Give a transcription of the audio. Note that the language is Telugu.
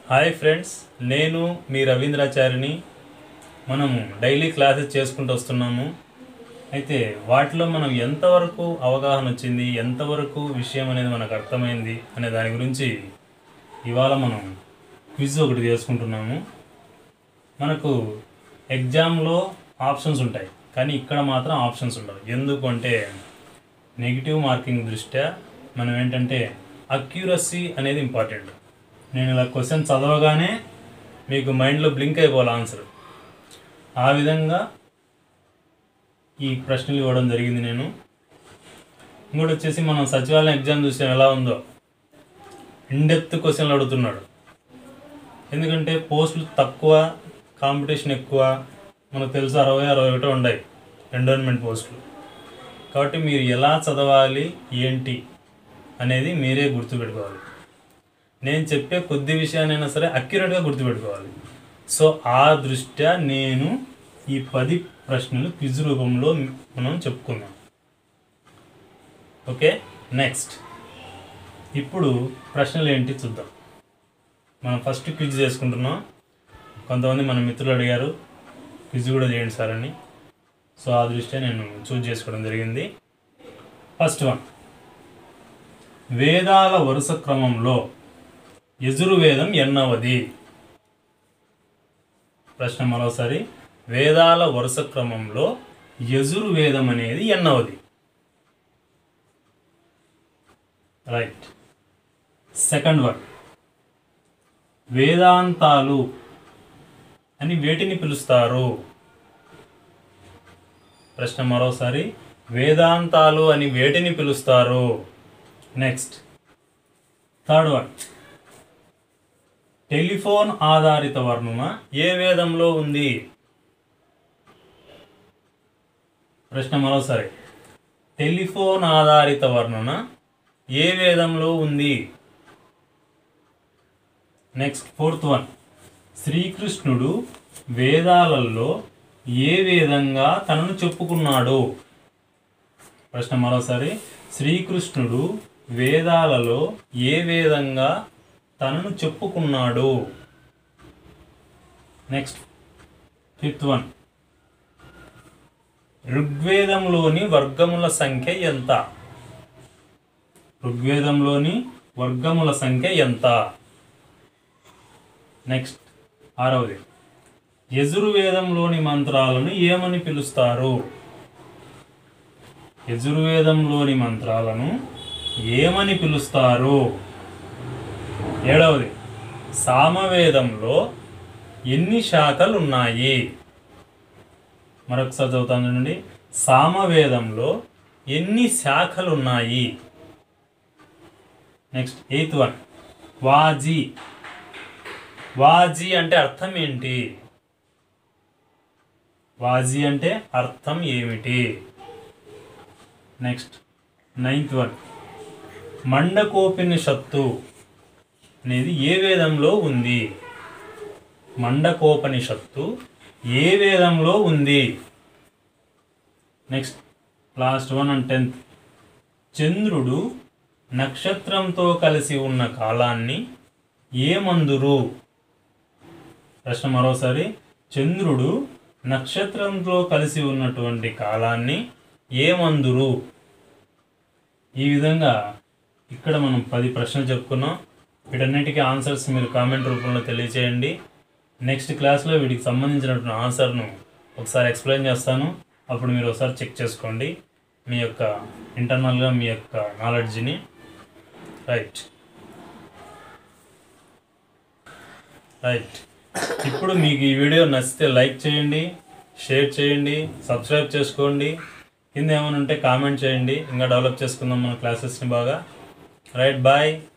హాయ్ ఫ్రెండ్స్ నేను మీ రవీంద్రాచారిని మనము డైలీ క్లాసెస్ చేసుకుంటూ వస్తున్నాము అయితే వాటిలో మనం ఎంతవరకు అవగాహన వచ్చింది ఎంతవరకు విషయం అనేది మనకు అర్థమైంది అనే దాని గురించి ఇవాళ మనం క్విజ్ ఒకటి చేసుకుంటున్నాము మనకు ఎగ్జామ్లో ఆప్షన్స్ ఉంటాయి కానీ ఇక్కడ మాత్రం ఆప్షన్స్ ఉండవు ఎందుకు అంటే నెగిటివ్ మార్కింగ్ దృష్ట్యా మనం ఏంటంటే అక్యూరసీ అనేది ఇంపార్టెంట్ నేను ఇలా క్వశ్చన్ చదవగానే మీకు మైండ్లో బ్లింక్ అయిపోవాలి ఆన్సర్ ఆ విధంగా ఈ ప్రశ్నలు ఇవ్వడం జరిగింది నేను ఇంకోటి వచ్చేసి మనం సచివాలయం ఎగ్జామ్ చూసాం ఎలా ఉందో ఇన్డెప్త్ క్వశ్చన్లు అడుగుతున్నాడు ఎందుకంటే పోస్టులు తక్కువ కాంపిటీషన్ ఎక్కువ మనకు తెలుసు అరవై అరవై ఒకటో ఉన్నాయి ఎండోన్మెంట్ పోస్టులు కాబట్టి మీరు ఎలా చదవాలి ఏంటి అనేది మీరే గుర్తుపెట్టుకోవాలి నేను చెప్పే కొద్ది విషయాన్నైనా సరే అక్యురేట్గా గుర్తుపెట్టుకోవాలి సో ఆ దృష్ట్యా నేను ఈ పది ప్రశ్నలు క్విజ్ రూపంలో మనం చెప్పుకుందాం ఓకే నెక్స్ట్ ఇప్పుడు ప్రశ్నలు ఏంటి చూద్దాం మనం ఫస్ట్ క్విజ్ చేసుకుంటున్నాం కొంతమంది మన మిత్రులు అడిగారు క్విజ్ కూడా చేయండి సార్ అని సో ఆ దృష్ట్యా నేను చూజ్ చేసుకోవడం జరిగింది ఫస్ట్ వన్ వేదాల వరుస క్రమంలో యజుర్వేదం ఎన్నవది ప్రశ్న మరోసారి వేదాల వరుస క్రమంలో యజుర్వేదం అనేది ఎన్నవది రైట్ సెకండ్ వన్ వేదాంతాలు అని వేటిని పిలుస్తారు ప్రశ్న మరోసారి వేదాంతాలు అని వేటిని పిలుస్తారు నెక్స్ట్ థర్డ్ వన్ టెలిఫోన్ ఆధారిత వర్ణన ఏ వేదంలో ఉంది ప్రశ్న మరోసారి టెలిఫోన్ ఆధారిత వర్ణన ఏ వేదంలో ఉంది నెక్స్ట్ ఫోర్త్ వన్ శ్రీకృష్ణుడు వేదాలలో ఏ విధంగా తనను చెప్పుకున్నాడు ప్రశ్న మరోసారి శ్రీకృష్ణుడు వేదాలలో ఏ విధంగా తనను చెప్పుకున్నాడు నెక్స్ట్ ఫిఫ్త్ వన్ ఋగ్వేదంలోని వర్గముల సంఖ్య ఎంత ఋగ్వేదంలోని వర్గముల సంఖ్య ఎంత నెక్స్ట్ ఆరవది యజుర్వేదంలోని మంత్రాలను ఏమని పిలుస్తారు యజుర్వేదంలోని మంత్రాలను ఏమని పిలుస్తారు ఏడవది సామవేదంలో ఎన్ని శాఖలు ఉన్నాయి మరొకసారి చదువుతాను చూడండి సామవేదంలో ఎన్ని శాఖలు ఉన్నాయి నెక్స్ట్ ఎయిత్ వన్ వాజీ వాజీ అంటే అర్థం ఏంటి వాజీ అంటే అర్థం ఏమిటి నెక్స్ట్ నైన్త్ వన్ మండకోపనిషత్తు అనేది ఏ వేదంలో ఉంది మండకోపనిషత్తు ఏ వేదంలో ఉంది next last one and tenth చంద్రుడు నక్షత్రంతో కలిసి ఉన్న కాలాన్ని ఏమందురు ప్రశ్న మరోసారి చంద్రుడు నక్షత్రంతో కలిసి ఉన్నటువంటి కాలాన్ని ఏమందురు ఈ విధంగా ఇక్కడ మనం పది ప్రశ్నలు చెప్పుకున్నాం వీటన్నిటికీ ఆన్సర్స్ మీరు కామెంట్ రూపంలో తెలియచేయండి నెక్స్ట్ క్లాస్లో వీటికి సంబంధించినటువంటి ఆన్సర్ను ఒకసారి ఎక్స్ప్లెయిన్ చేస్తాను అప్పుడు మీరు ఒకసారి చెక్ చేసుకోండి మీ యొక్క ఇంటర్నల్గా మీ యొక్క నాలెడ్జ్ని రైట్ రైట్ ఇప్పుడు మీకు ఈ వీడియో నచ్చితే లైక్ చేయండి షేర్ చేయండి సబ్స్క్రైబ్ చేసుకోండి కింద ఏమైనా ఉంటే కామెంట్ చేయండి ఇంకా డెవలప్ చేసుకుందాం మన క్లాసెస్ని బాగా రైట్ బాయ్